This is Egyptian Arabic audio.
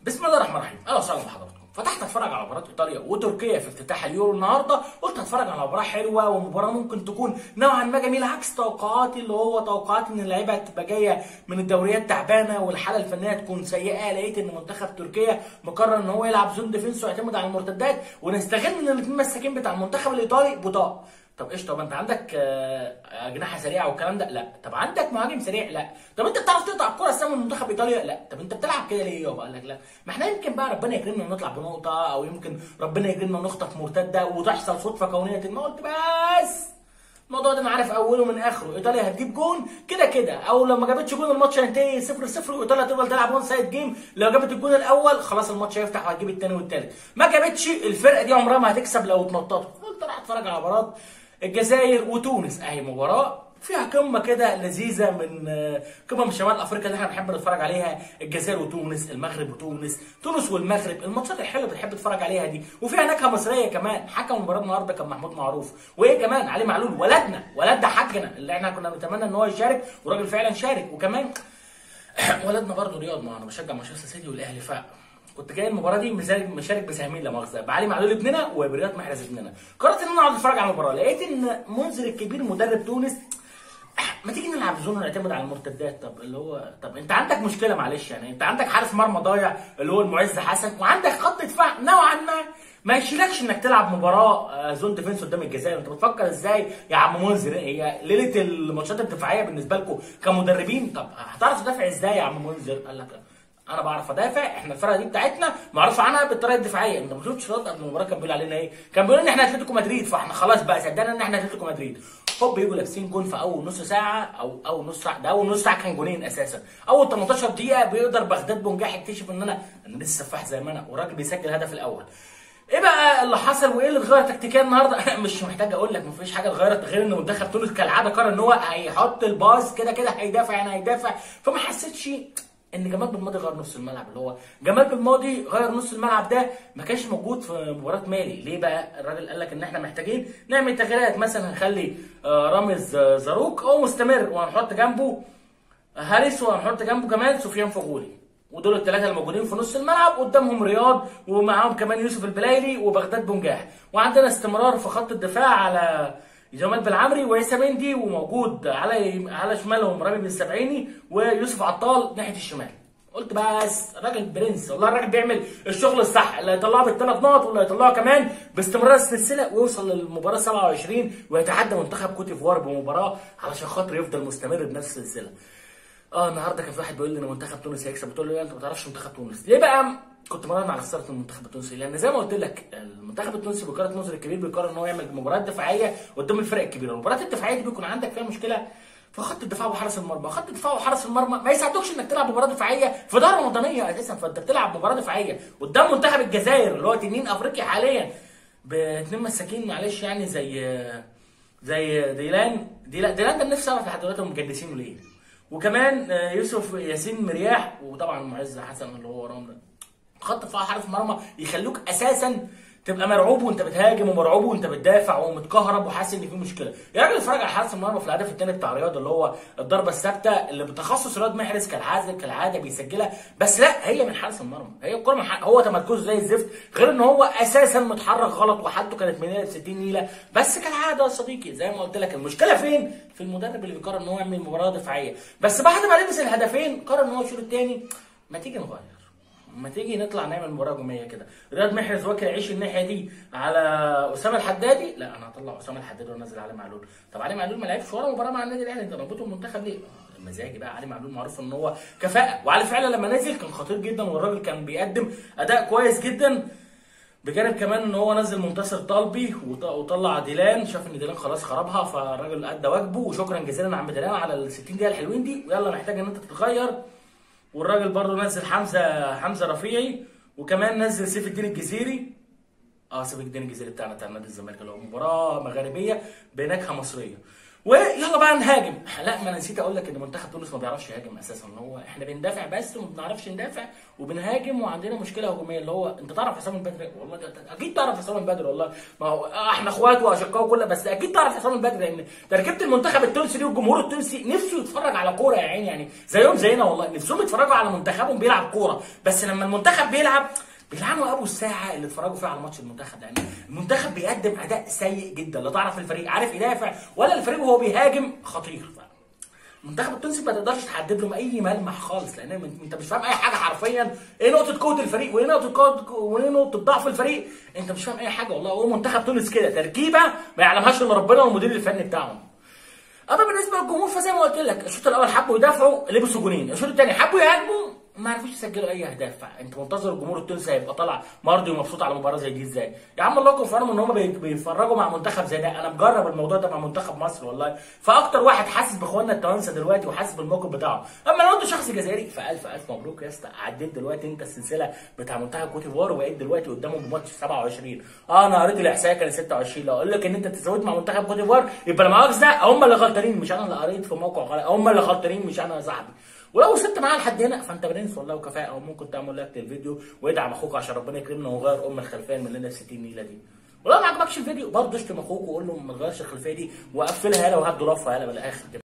بسم الله الرحمن الرحيم اهلا وسهلا بحضراتكم فتحت اتفرج على مباراه ايطاليا وتركيا في افتتاح اليورو النهارده قلت اتفرج على مباراه حلوه ومباراه ممكن تكون نوعا ما جميله عكس توقعاتي اللي هو توقعاتي ان اللعيبه هتبقى جايه من الدوريات تعبانه والحاله الفنيه تكون سيئه لقيت ان منتخب تركيا مقرر ان هو يلعب زون ديفنس ويعتمد على المرتدات ونستغل ان الاثنين مساكين بتاع المنتخب الايطالي بطاء طب ايش طب انت عندك آه، اجنحه سريعه والكلام ده لا طب عندك مهاجم سريع لا طب انت بتعرف تقطع الكره اساسا من منتخب ايطاليا لا طب انت بتلعب كده ليه يابا قال لك لا ما احنا يمكن بقى ربنا يكرمنا ونطلع بنقطه او يمكن ربنا يكرمنا ونخطف مرتده وتحصل صدفه كونيه ما قلت بس الموضوع ده انا عارف اوله من اخره ايطاليا هتجيب جون كده كده او لو ما جابتش جون الماتش هينتهي 0 0 وايطاليا هتفضل تلعب وان سايد جيم لو جابت الجون الاول خلاص الماتش هيفتح وهتجيب الثاني والثالث ما جابتش الفرقه دي عمرها ما هتكسب لو اتنططت قلت راح اتفرج على مباراه الجزائر وتونس اهي مباراه فيها قمه كده لذيذه من آه، قمم شمال افريقيا اللي احنا بنحب نتفرج عليها الجزائر وتونس المغرب وتونس تونس والمغرب الماتشات الحلوه اللي بنحب نتفرج عليها دي وفيها نكهه مصريه كمان حكم المباراه النهارده كان محمود معروف وايه كمان علي معلول ولدنا ولد ده حاجنا اللي احنا كنا بنتمنى ان هو يشارك والراجل فعلا شارك وكمان ولدنا برضه رياض ما انا بشجع مانشستر سيتي والاهلي ف كنت جاي المباراه دي مشارك مشارك بسهمين لا مؤاخذه بعلي معلول ابننا وبرياض محرز ابننا قررت ان انا اقعد اتفرج على المباراه لقيت ان منذر الكبير مدرب تونس ما تيجي نلعب زون ونعتمد على المرتدات طب اللي هو طب انت عندك مشكله معلش يعني انت عندك حارس مرمى ضايع اللي هو المعز حسن وعندك خط دفاع نوعا ما ما يشيلكش انك تلعب مباراه آه، زون ديفنس قدام الجزائر انت بتفكر ازاي يا عم منذر هي ليله الماتشات الدفاعيه بالنسبه لكم كمدربين طب هتعرف تدافع ازاي يا عم منذر قال لك انا بعرف ادافع احنا الفرقه دي بتاعتنا معروف عنها بالطريقه الدفاعيه انت ما شفتش رد قبل المباراه كان بيقول علينا ايه كان بيقول ان احنا اتلتيكو مدريد فاحنا خلاص بقى صدقنا ان احنا اتلتيكو مدريد هوب يجوا لابسين جون في اول نص ساعه او اول نص ساعه ده اول نص ساعه كان جونين اساسا اول 18 دقيقه بيقدر بغداد بونجاح يكتشف ان انا انا لسه سفاح زي ما انا والراجل بيسجل الهدف الاول ايه بقى اللي حصل وايه اللي اتغير تكتيكيا النهارده مش محتاج اقول لك مفيش حاجه اتغيرت غير ان منتخب تونس كالعاده قرر ان هو هيحط الباص كده كده هيدافع يعني هيدافع فما حسيتش ان جمال بالماضي غير نص الملعب اللي هو جمال بالماضي غير نص الملعب ده ما كانش موجود في مباراه مالي ليه بقى الراجل قال لك ان احنا محتاجين نعمل تغييرات مثلا هنخلي آه، رامز آه، زاروك هو مستمر وهنحط جنبه هاريس وهنحط جنبه كمان سفيان فغولي ودول الثلاثه الموجودين في نص الملعب قدامهم رياض ومعاهم كمان يوسف البلايلي وبغداد بونجاح وعندنا استمرار في خط الدفاع على جمال بالعمري وعيسى مندي وموجود على على شمالهم رامي بن السبعيني ويوسف عطال ناحيه الشمال قلت بس الراجل برنس والله الراجل بيعمل الشغل الصح اللي هيطلعه بالثلاث نقط واللي هيطلعه كمان باستمرار السلسله ويوصل للمباراه 27 ويتحدى منتخب كوت ديفوار بمباراه علشان خاطر يفضل مستمر بنفس السلسله اه النهارده كان في واحد بيقول لي ان منتخب تونس هيكسب قلت له لا انت ما تعرفش منتخب تونس ليه بقى كنت مرن على خساره المنتخب التونسي لان زي ما قلت لك المنتخب التونسي بقرار نظر الكبير بيقرر ان هو يعمل مباريات دفاعيه قدام الفرق الكبيره المباريات الدفاعيه دي بيكون عندك فيها مشكله في خط الدفاع وحرس المرمى خط الدفاع وحرس المرمى ما يساعدوكش انك تلعب مباراه دفاعيه في دار رمضانيه اساسا فانت بتلعب مباراه دفاعيه قدام منتخب الجزائر اللي هو تنين افريقيا حاليا باتنين مساكين معلش يعني زي زي ديلان ديلان, ديلان ده نفسي اعرف لحد دلوقتي هم مجدسينه ليه وكمان آه، يوسف ياسين مرياح وطبعا معز حسن اللي هو وراهم ده خط دفاع حارس مرمى يخلوك اساسا تبقى مرعوب وانت بتهاجم ومرعوب وانت بتدافع ومتكهرب وحاسس ان في مشكله يا راجل اتفرج على حارس المرمى في الهدف الثاني بتاع رياض اللي هو الضربه الثابته اللي بتخصص رياض محرز كالعاده كالعاده بيسجلها بس لا هي من حارس المرمى هي الكوره من حق هو تمركزه زي الزفت غير ان هو اساسا متحرك غلط وحالته كانت من 60 نيله بس كالعاده يا صديقي زي ما قلت لك المشكله فين في المدرب اللي بيقرر ان هو يعمل مباراه دفاعيه بس بعد ما لبس الهدفين قرر ان هو الشوط الثاني ما تيجي نغير ما تيجي نطلع نعمل مباراه هجوميه كده رياض محرز واكل عيش الناحيه دي على اسامه الحدادي لا انا هطلع اسامه الحدادي وانزل علي معلول طب علي معلول ما لعبش ولا مباراه مع النادي الاهلي انت ربطه المنتخب ليه آه، مزاجي بقى علي معلول معروف ان هو كفاءه وعلي فعلا لما نزل كان خطير جدا والراجل كان بيقدم اداء كويس جدا بجانب كمان ان هو نزل منتصر طلبي وط- وطلع ديلان شاف ان ديلان خلاص خربها فالراجل ادى واجبه وشكرا جزيلا يا عم ديلان على ال 60 دقيقه الحلوين دي ويلا محتاج ان انت تتغير والراجل برضو نزل حمزه حمزه رفيعي وكمان نزل سيف الدين الجزيري اه سيف الدين الجزيري بتاعنا بتاع نادي الزمالك اللي هو مباراه مغاربيه بنكهه مصريه ويلا بقى نهاجم لا ما انا نسيت اقول لك ان منتخب تونس ما بيعرفش يهاجم اساسا هو احنا بندافع بس وما بنعرفش ندافع وبنهاجم وعندنا مشكله هجوميه اللي هو انت تعرف حسام البدري والله ده ده- اكيد تعرف حسام البدري والله ما هو آه، احنا اخوات واشقاء وكل بس اكيد تعرف حسام البدري لان تركيبه المنتخب التونسي دي والجمهور التونسي نفسه يتفرج على كوره يا عيني يعني زيهم زينا والله نفسهم يتفرجوا على منتخبهم بيلعب كوره بس لما المنتخب بيلعب بيلعنوا ابو الساعه اللي اتفرجوا فيها على ماتش المنتخب لان المنتخب بيقدم اداء سيء جدا لا تعرف الفريق عارف يدافع ولا الفريق وهو بيهاجم خطير المنتخب التونسي ما تقدرش تحدد لهم اي ملمح خالص لان من- انت مش فاهم اي حاجه حرفيا ايه نقطه قوه الفريق وايه نقطه قوه وايه نقطه ضعف الفريق انت مش فاهم اي حاجه والله هو منتخب تونس كده تركيبه ما يعلمهاش الا ربنا والمدير الفني بتاعهم اما بالنسبه للجمهور فزي ما قلت لك الشوط الاول حبوا يدافعوا لبسوا جونين الشوط الثاني حبوا يهاجموا ما عرفوش يسجلوا اي اهداف فانت منتظر الجمهور التونسي هيبقى طالع مرضي ومبسوط على مباراه زي دي ازاي يا عم الله يكون في عونهم ان هم بي- بيتفرجوا مع منتخب زي ده انا مجرب الموضوع ده مع منتخب مصر والله فاكتر واحد حاسس باخواننا التوانسه دلوقتي وحاسس بالموقف بتاعهم اما لو انت شخص جزائري فالف الف مبروك يا اسطى عديت دلوقتي انت السلسله بتاع منتخب كوت ديفوار وبقيت دلوقتي قدامهم بماتش 27 اه انا قريت الاحصائيه كان 26 لو اقول لك ان انت تساويت مع منتخب كوت ديفوار يبقى لا مؤاخذه هم اللي غلطانين مش انا اللي قريت في موقع غلط هم اللي غلطانين مش انا يا صاحبي ولو وصلت معاه لحد هنا فانت برنس والله وكفاءه وممكن تعمل لايك للفيديو وادعم اخوك عشان ربنا يكرمنا ونغير ام الخلفيه من لنا 60 نيله دي ولو ما عجبكش الفيديو برضه اشتم اخوك وقول له ما تغيرش الخلفيه دي وقفلها يالا وهات ضرافها يالا من الاخر كده